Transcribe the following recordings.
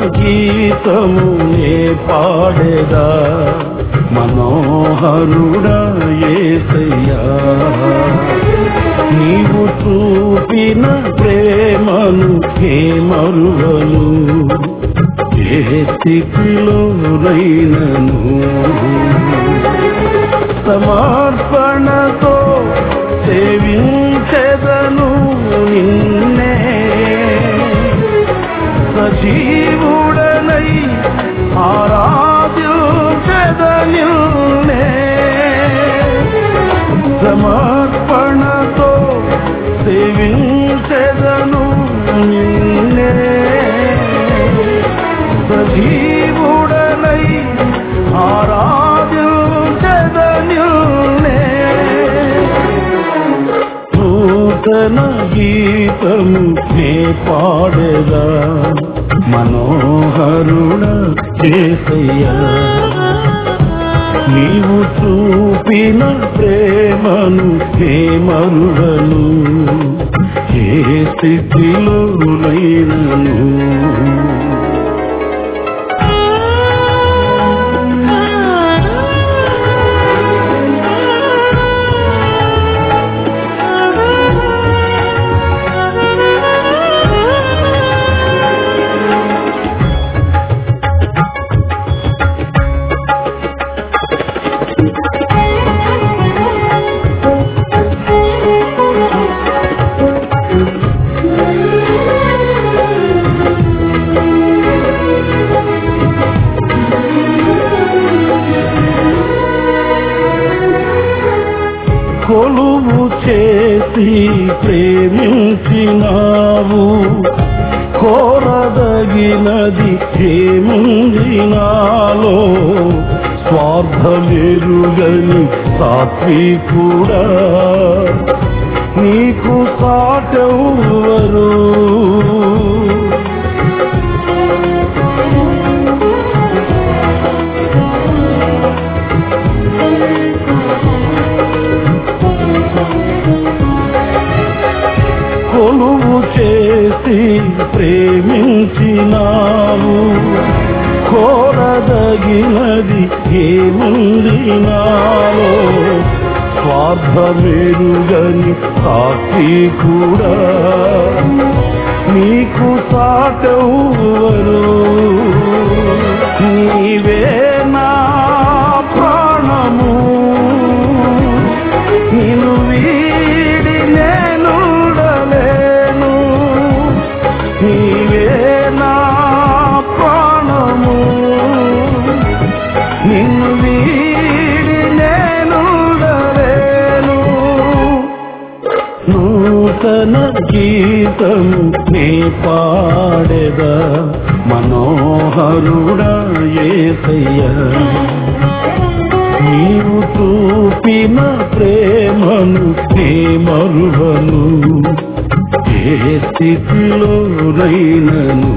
గీతమునే పాడేదా మనోహరుడా ఏసయ్యా నీవు చూపిన ప్రేమను ఏ మరువను ఏ స్థితిలో రైనను సమర్పణతో సేవించెదను నిన్నే సజీవుడనై ఆరాధ్యుచెదనిన్నే సమర్పణతో సేవించెదను నిన్నే సజీవుడనై ఆరాధ్యుచెదనిన్నే నూతన గీతము నే పాడేదా మనోహరుడ చేసయ్యా నీవు చూపిన ప్రేమను నే మరువను ఏ స్థితిలో నైనను కొలువు చేసి ప్రేమించినావు కోరదగినది ఏముంది నాలో స్వార్థమెరుగని సాత్వికుడా నీకు సాటెవ్వరు కొలువు చేసి ప్రేమించినావు కోరదగినది ఏముంది నాలో స్వార్థమెరుగని సాక్షి కూడా నీకు సాటెవ్వరు నీవే నా ప్రాణము నిన్ను వీడి నేనుండలేను నీవే నా ప్రాణము నిన్ను వీడి నేనుండలేను నూతన గీతము నే పాడెదా మనోహరుడా ఏసయ్యా నీవు చూపిన ప్రేమను నే మరువను ఏ స్థితిలో రైనను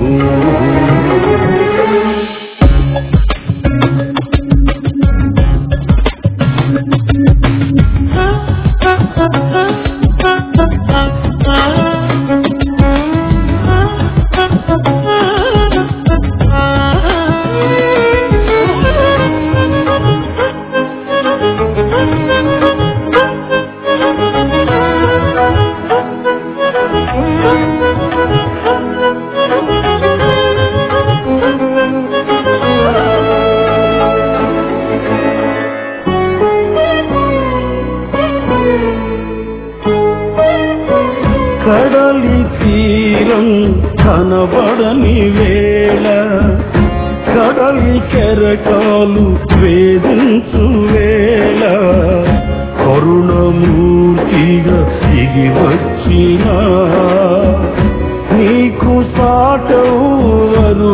కడలి తీరం కనబడని వేళ కడలి కెరకాలు వేధించు వేళ కరుణమూర్తిగా దిగి వచ్చిన నీకు సాటవరు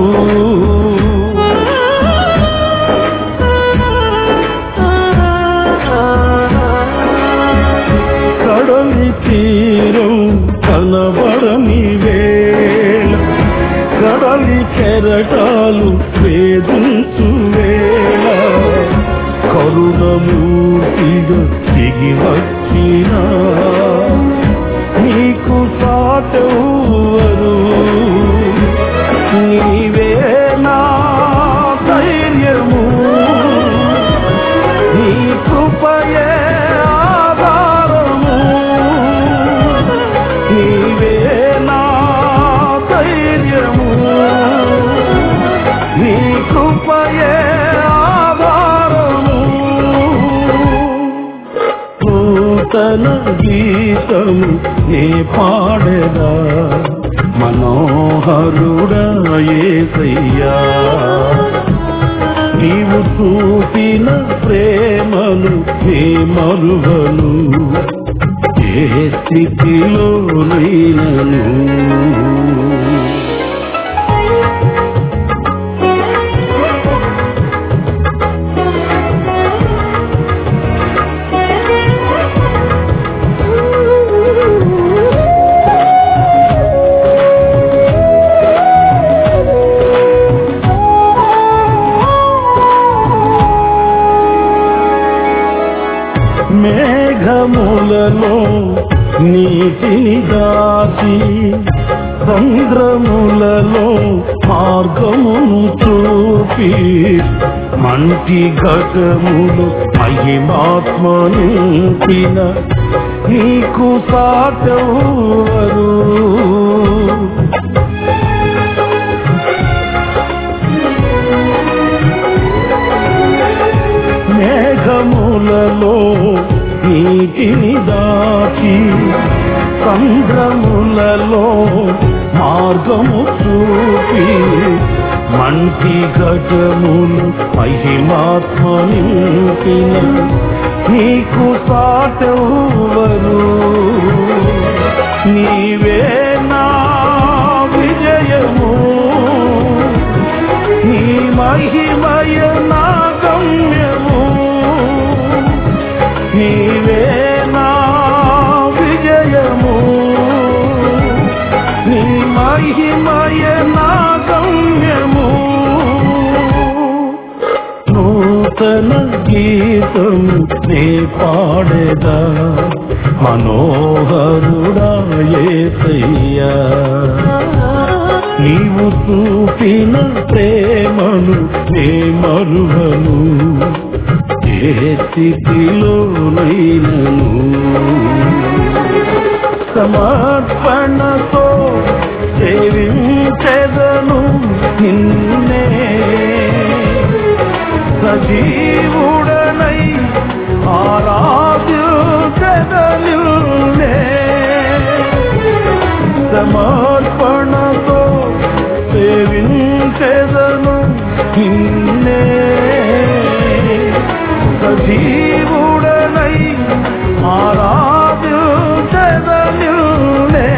కడలి తీరం కనబడని వేళ కడలి కెరటాలు వేధించు వేళ కరుణమూర్తిగా దిగి వచ్చిన నీకు సాటవరు నీవే నూతన గీతము నే పాడెదా మనోహరుడా యేసయ్యా నీవు చూపిన ప్రేమను నే మరువను ఏ స్థితిలోనైనను మేఘములలో నీటిని దాచి సంద్రములలో మార్గమును చూపి మంటి ఘటములు మహిమాత్మను నింపిన నీకు సాటవరు మేఘములలో నీటిని దాచి సంద్రములలో మార్గము చూపి మంటి ఘటములు మహిమాత్మ నింపిన నీకు సాటవరు నీవే నా విజయము నీ మహిమయ నా గమ్యము నీవే నా విజయము నీ మహిమయ నా గమ్యము నూతన గీతము నే పాడేదా మనోహరుడా యేసయ్యా నీవు చూపిన ప్రేమను నే మరువను ఏ స్థితిలోనైనను సమర్పణతో సేవించెదను నిన్నే సజీవుడనై ఆరాధ్యుడనిల్నే సమర్పణతో సేవించెదను నిన్నే సజీవుడనై ఆరాధ్యుడనిల్నే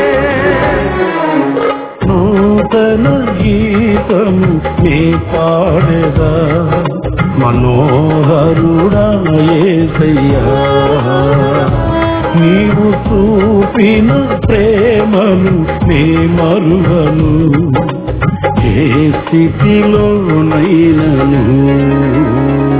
నూతన గీతము నీ పాడేదా మనోహరుడా యేసయ్యా నీవు చూపిన ప్రేమను నే మరువను ఏ స్థితిలోనైనను